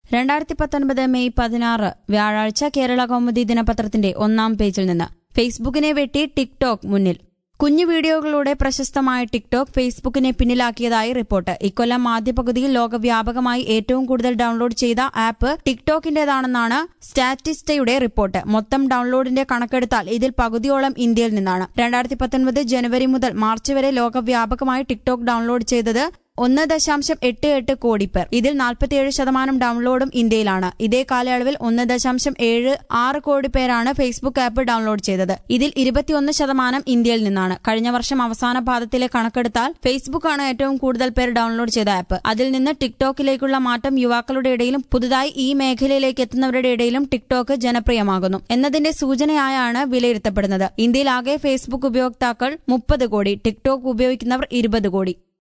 രണ്ടായിരത്തി പത്തൊൻപത് മെയ് പതിനാറ് വ്യാഴാഴ്ച കേരള കൗമുദി ദിനപത്രത്തിന്റെ ഒന്നാം പേജിൽ നിന്ന് ഫേസ്ബുക്കിനെ വെട്ടി ടിക്ടോക്ക് മുന്നിൽ കുഞ്ഞു വീഡിയോകളിലൂടെ പ്രശസ്തമായ ടിക്ടോക്ക് ഫേസ്ബുക്കിനെ പിന്നിലാക്കിയതായി റിപ്പോർട്ട് ഇക്കൊല്ലം ആദ്യ പകുതിയിൽ ലോകവ്യാപകമായി ഏറ്റവും കൂടുതൽ ഡൌൺലോഡ് ചെയ്ത ആപ്പ് ടിക്ടോക്കിന്റേതാണെന്നാണ് സ്റ്റാറ്റിസ്റ്റയുടെ റിപ്പോർട്ട് മൊത്തം ഡൌൺലോഡിന്റെ കണക്കെടുത്താൽ ഇതിൽ പകുതിയോളം ഇന്ത്യയിൽ നിന്നാണ് രണ്ടായിരത്തി പത്തൊൻപത് ജനുവരി മുതൽ മാർച്ച് വരെ ലോകവ്യാപകമായി ടിക്ടോക്ക് ഡൌൺലോഡ് ചെയ്തത് ഒന്ന് ദശാംശം എട്ട് എട്ട് കോടി പേർ ഇതിൽ നാൽപ്പത്തിയേഴ് ശതമാനം ഡൌൺലോഡും ഇന്ത്യയിലാണ് ഇതേ കാലയളവിൽ ഒന്ന് ദശാംശം ഏഴ് ആറ് കോടി പേരാണ് ഫേസ്ബുക്ക് ആപ്പ് ഡൌൺലോഡ് ചെയ്തത് ഇതിൽ ഇരുപത്തിയൊന്ന് ശതമാനം ഇന്ത്യയിൽ നിന്നാണ് കഴിഞ്ഞ വർഷം അവസാന പാദത്തിലെ കണക്കെടുത്താൽ ഫേസ്ബുക്കാണ് ഏറ്റവും കൂടുതൽ പേർ ഡൌൺലോഡ് ചെയ്ത ആപ്പ് അതിൽ നിന്ന് ടിക്ടോക്കിലേക്കുള്ള മാറ്റം യുവാക്കളുടെ ഇടയിലും പുതുതായി ഈ മേഖലയിലേക്ക് എത്തുന്നവരുടെ ഇടയിലും ടിക്ടോക്ക് ജനപ്രിയമാകുന്നു എന്നതിന്റെ സൂചനയായാണ് വിലയിരുത്തപ്പെടുന്നത് ഇന്ത്യയിൽ ആകെ ഫേസ്ബുക്ക് ഉപയോക്താക്കൾ മുപ്പത് കോടി ടിക്ടോക്ക് ഉപയോഗിക്കുന്നവർ ഇരുപത് കോടി